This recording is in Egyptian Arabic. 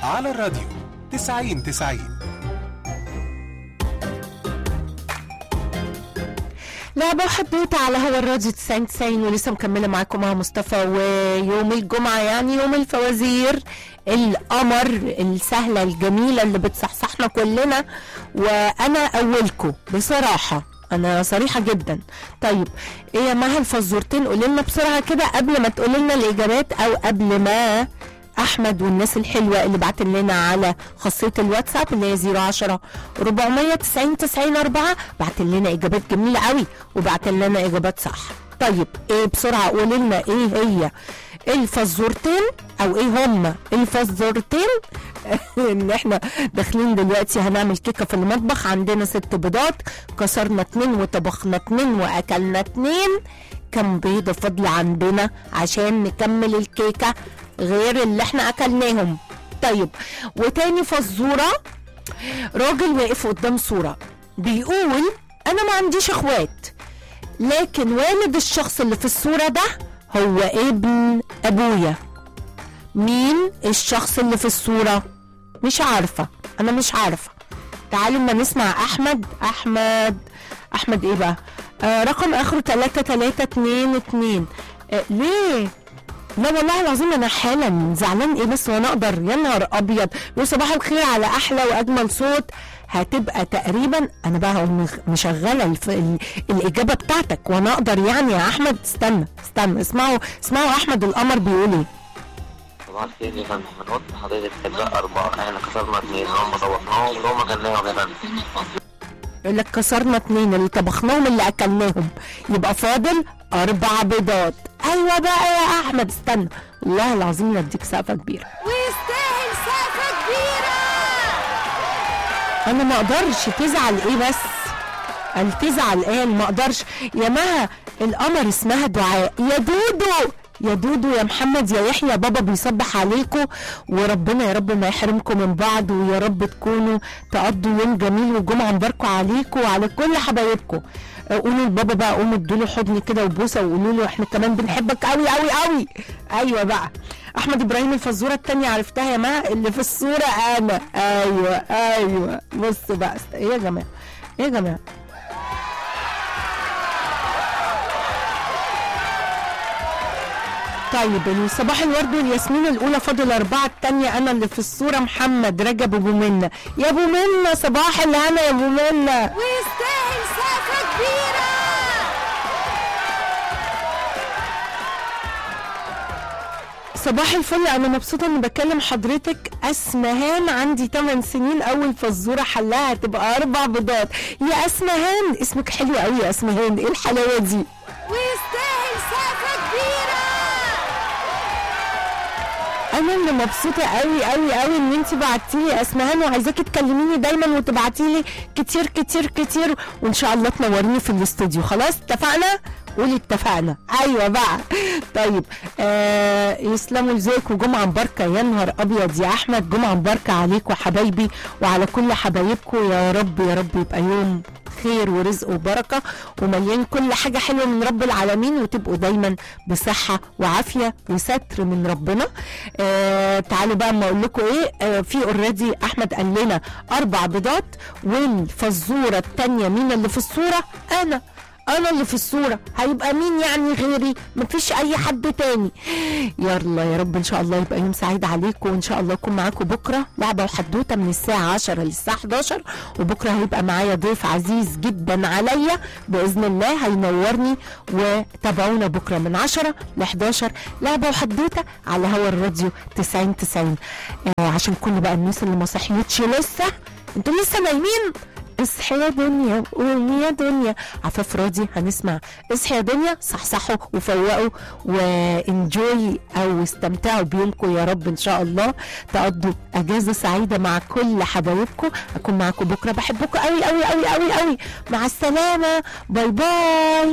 على الراديو 90 90 لعبة وحدوتة على هوا الراديو 90 90 ولسه مكملة معاكم مع مصطفى ويوم الجمعة يعني يوم الفوازير القمر السهلة الجميلة اللي بتصحصحنا كلنا وأنا أولكم بصراحة أنا صريحة جدا طيب إيه يا مها الفزورتين قولي لنا بسرعة كده قبل ما تقولي لنا الإجابات أو قبل ما احمد والناس الحلوه اللي بعت لنا على خاصيه الواتساب اللي هي 010 490 90 4 بعت لنا اجابات جميله قوي وبعت لنا اجابات صح طيب ايه بسرعه قولي لنا ايه هي الفزورتين او ايه هما الفزورتين ان احنا داخلين دلوقتي هنعمل كيكه في المطبخ عندنا ست بيضات كسرنا اتنين وطبخنا اتنين واكلنا اتنين كم بيضة فاضلة عندنا عشان نكمل الكيكة غير اللي احنا اكلناهم طيب وتاني فزورة راجل واقف قدام صورة بيقول انا ما عنديش اخوات لكن والد الشخص اللي في الصورة ده هو ابن ابويا مين الشخص اللي في الصورة مش عارفة انا مش عارفة تعالوا ما نسمع احمد احمد احمد ايه بقى آه رقم اخره 3322 آه ليه لا والله العظيم انا حالا زعلان ايه بس وانا اقدر يا نهار ابيض وصباح الخير على احلى واجمل صوت هتبقى تقريبا انا بقى هقوم مخ- مشغله الف... ال... الاجابه بتاعتك وانا اقدر يعني يا احمد استنى استنى اسمعوا اسمعوا احمد القمر بيقول ايه صباح الخير يا فندم بنقول لحضرتك أجزاء أربعة إحنا كسرنا اتنين هم طبخناهم اللي هم كلناهم يا فندم يقول لك كسرنا اتنين اللي طبخناهم اللي اكلناهم يبقى فاضل اربع بيضات ايوه بقى يا احمد استنى والله العظيم نديك سقفه كبيره ويستاهل سقفة كبيرة انا ما اقدرش تزعل ايه بس قال تزعل ايه ما اقدرش يا مها القمر اسمها دعاء يا دودو يا دودو يا محمد يا يحيى بابا بيصبح عليكم وربنا يا رب ما يحرمكم من بعض ويا رب تكونوا تقضوا يوم جميل وجمعه مباركه عليكم وعلى كل حبايبكم آه، قولوا لبابا بقى قوموا ادوا له حضن كده وبوسه وقولوا له احنا كمان بنحبك قوي قوي قوي ايوه بقى احمد ابراهيم الفزوره التانية عرفتها يا مها اللي في الصوره انا ايوه ايوه بصوا بقى است- ايه يا جماعه ايه يا جماعه طيب صباح الورد والياسمين الاولى فاضل اربعه التانية انا اللي في الصوره محمد رجب ابو منى يا ابو منى صباح الهنا يا ابو منى ويستاهل سقفة كبيرة صباح الفل انا مبسوطه اني بكلم حضرتك اسمهان عندي 8 سنين اول فزوره حلها هتبقى اربع بيضات يا اسمهان اسمك حلو قوي يا اسمهان ايه الحلاوه دي ويستاهل سقفة كبيرة انا اللي مبسوطه قوي قوي قوي ان انت بعتي لي يا اسمهان وعايزاكي تكلميني دايما وتبعتي لي كتير كتير كتير وان شاء الله تنوريني في الاستوديو خلاص اتفقنا قولي اتفقنا ايوه بقى طيب آه يسلموا لذوقك وجمعه مباركه يا نهار ابيض يا احمد جمعه مباركه عليك وحبايبي وعلى كل حبايبكم يا رب يا رب يبقى يوم خير ورزق وبركه ومليان كل حاجه حلوه من رب العالمين وتبقوا دايما بصحه وعافيه وستر من ربنا آه تعالوا بقى اما اقول لكم ايه آه في اوريدي احمد قال لنا اربع بيضات والفزوره الثانيه مين اللي في الصوره انا انا اللي في الصوره هيبقى مين يعني غيري مفيش اي حد تاني يلا يا رب ان شاء الله يبقى يوم سعيد عليكم وان شاء الله اكون معاكم بكره لعبه وحدوته من الساعه 10 للساعه 11 وبكره هيبقى معايا ضيف عزيز جدا عليا باذن الله هينورني وتابعونا بكره من 10 ل 11 لعبه وحدوته على هوا الراديو 90 90 آه عشان كل بقى الناس اللي ما صحيتش لسه انتوا لسه نايمين اصحي يا دنيا قومي يا دنيا عفاف راضي هنسمع اصحي يا دنيا صحصحوا وفوقوا وانجوي او استمتعوا بيومكم يا رب ان شاء الله تقضوا اجازه سعيده مع كل حبايبكم اكون معاكم بكره بحبكم قوي قوي قوي قوي قوي مع السلامه باي باي